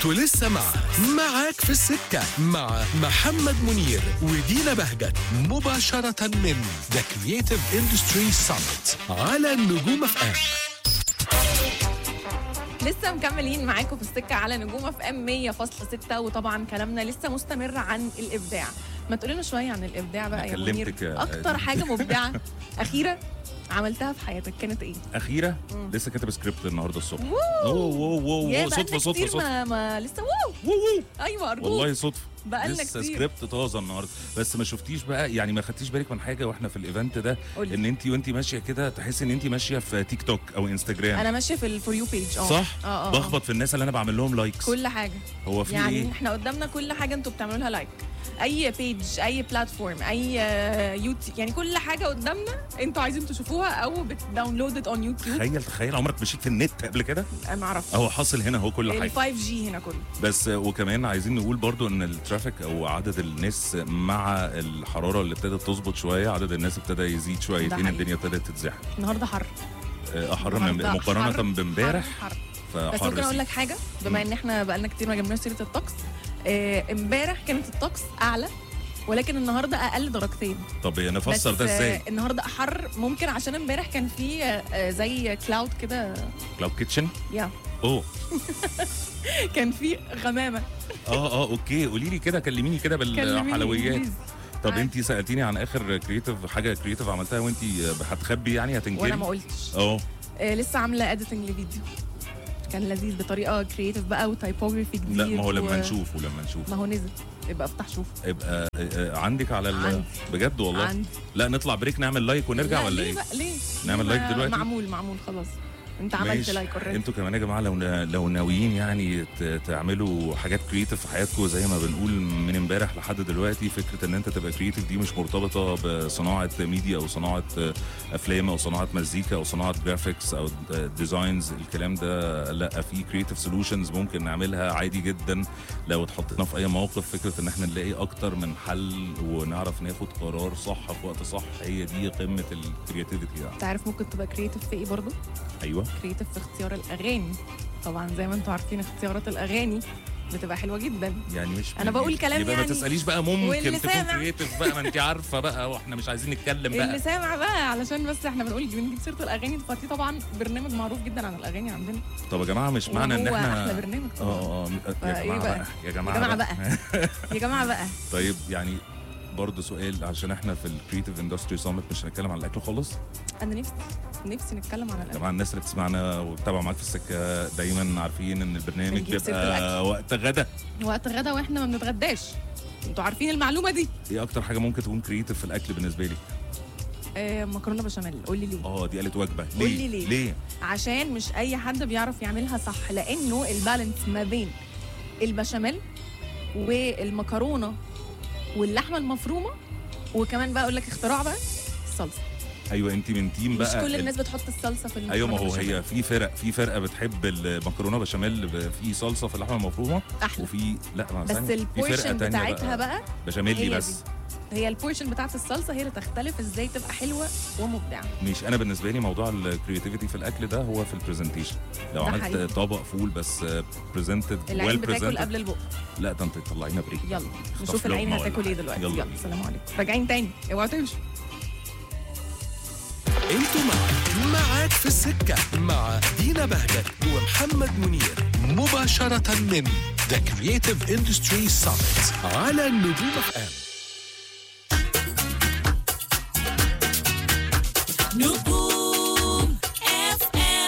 انتوا لسه مع معاك في السكة مع محمد منير ودينا بهجت مباشرة من ذا كرييتيف اندستري سامت على نجوم اف ام لسه مكملين معاكم في السكه على نجوم اف ام 100.6 وطبعا كلامنا لسه مستمر عن الابداع ما تقول لنا شويه عن الابداع بقى يا منير كلمتك يا- اكتر حاجه مبدعه اخيره عملتها في حياتك كانت ايه اخيره لسه كاتب سكريبت النهارده الصبح ووو. اوه اوه اوه يا أوه، بقالنا صدفه صدفه كتير صدفه ما, ما لسه ووو وو وو. ايوه ارجوك والله صدفه بقالنا لسه كتير. سكريبت طازه النهارده بس ما شفتيش بقى يعني ما خدتيش بالك من حاجه واحنا في الايفنت ده قولي. ان انت وانت ماشيه كده تحسي ان انت ماشيه في تيك توك او انستجرام انا ماشيه في الفور يو بيج اه صح اه اه بخبط في الناس اللي انا بعمل لهم لايكس كل حاجه هو في يعني ايه احنا قدامنا كل حاجه انتوا بتعملوا لها لايك اي بيج اي بلاتفورم اي يوتيوب يعني كل حاجه قدامنا انتوا عايزين تشوفوها او بتداونلود اون يوتيوب تخيل تخيل عمرك مشيت في النت قبل كده ما اعرفش اهو حاصل هنا اهو كل ال حاجه 5 جي هنا كله بس وكمان عايزين نقول برضو ان الترافيك او عدد الناس مع الحراره اللي ابتدت تظبط شويه عدد الناس ابتدى يزيد شويتين حقيقي. الدنيا ابتدت تتزحم النهارده حر احر من النهاردة مقارنه حر، بامبارح حر, حر. بس فحر ممكن اقول سيك. لك حاجه بما ان احنا بقالنا كتير ما جبناش سيره الطقس آه، امبارح كانت الطقس اعلى ولكن النهارده اقل درجتين طب نفسر بس ده آه، ازاي النهارده حر ممكن عشان امبارح كان في آه، زي كلاود كده كلاود كيتشن يا اوه كان في غمامه اه اه اوكي قولي لي كده كلميني كده كلميني بالحلويات إنجليزي. طب عادي. انت سالتيني عن اخر كرييتيف حاجه كرييتيف عملتها وانت هتخبي يعني هتنكري وانا ما قلتش اه آه، لسه عامله اديتنج لفيديو كان لذيذ بطريقه كرييتيف بقى وتايبوجرافي جديد لا ما هو لما و- نشوفه لما نشوف ما هو نزل يبقى افتح شوف يبقى آه، آه، عندك على ال... عندي. بجد والله عندي لا نطلع بريك نعمل لايك ونرجع لا، ولا ليه ايه بقى ليه نعمل ليه لايك ما- دلوقتي؟ معمول معمول خلاص انت عملت ماشي. لايك اوريدي انتوا كمان يا جماعه لو نا- لو ناويين يعني ت- تعملوا حاجات كريتيف في حياتكم زي ما بنقول من امبارح لحد دلوقتي فكره ان انت تبقى كريتيف دي مش مرتبطه بصناعه ميديا او صناعه افلام او صناعه مزيكا او صناعه جرافيكس او ديزاينز الكلام ده لا في كريتيف سولوشنز ممكن نعملها عادي جدا لو اتحطينا في اي موقف فكره ان احنا نلاقي اكتر من حل ونعرف ناخد قرار صح في وقت صح هي دي قمه الكرياتيفيتي يعني انت عارف ممكن تبقى كرييتيف في ايه برضه ايوه كرييتيف في اختيار الاغاني طبعا زي ما انتوا عارفين اختيارات الاغاني بتبقى حلوه جدا يعني مش أنا بقول كلام يبقى يعني ما تساليش بقى ممكن واللي تكون سامع. كرييتيف بقى ما انت عارفه بقى واحنا مش عايزين نتكلم اللي بقى سامع بقى علشان بس احنا بنقول بنجيب سيره الاغاني ففي طبعا برنامج معروف جدا عن الاغاني عندنا طب يا جماعه مش معنى ان وهو احنا احلى برنامج اه طبعا اه يا فإيه جماعه بقى؟ بقى يا يا جماعه جماعه بقى يا جماعه بقى طيب يعني برضه سؤال عشان احنا في الكريتيف اندستري سامت مش هنتكلم عن الاكل خالص انا نفسي نفسي نتكلم عن يا الاغاني جماعه الناس اللي بتسمعنا وبتتابع معاك في السكه دايما عارفين ان البرنامج بنجيب سيرة بيبقى الأكل. وقت غدا وقت غدا واحنا ما بنتغداش انتوا عارفين المعلومه دي ايه اكتر حاجه ممكن تكون كريتيف في الاكل بالنسبه لك آه مكرونه بشاميل قولي ليه اه دي قالت وجبه قول ليه لي ليه؟ ليه عشان مش اي حد بيعرف يعملها صح لانه البالانس ما بين البشاميل والمكرونه واللحمه المفرومه وكمان بقى اقول لك اختراع بقى الصلصه ايوه انت من تيم مش بقى كل ال- الناس بتحط الصلصه في المكرونه ايوه ما هو بشاميل. هي في فرق في فرقه بتحب المكرونه بشاميل ب- في صلصه في اللحمه المفرومه احلى وفي لا ما بس ثانية. في فرقة البورشن تانية بتاعتها بقى بشاميلي هي بس هي البورشن بتاعت الصلصه هي اللي تختلف ازاي تبقى حلوه ومبدعه مش انا بالنسبه لي موضوع الكرياتيفيتي في الاكل ده هو في البرزنتيشن لو ده عملت حقيقي. طبق فول بس برزنتد العين ويل بتاكل برزنتد قبل البق لا ده انت تطلعينا بريك يلا اخطف نشوف العين لقمة ولا هتاكل ايه حاجة. دلوقتي يلا يلا بينا. سلام عليكم راجعين تاني اوعوا تمشوا انتوا مع معاك في السكة مع دينا بهجت ومحمد منير مباشرة من ذا كرييتيف اندستري سامت على نجوم اف ام نجوم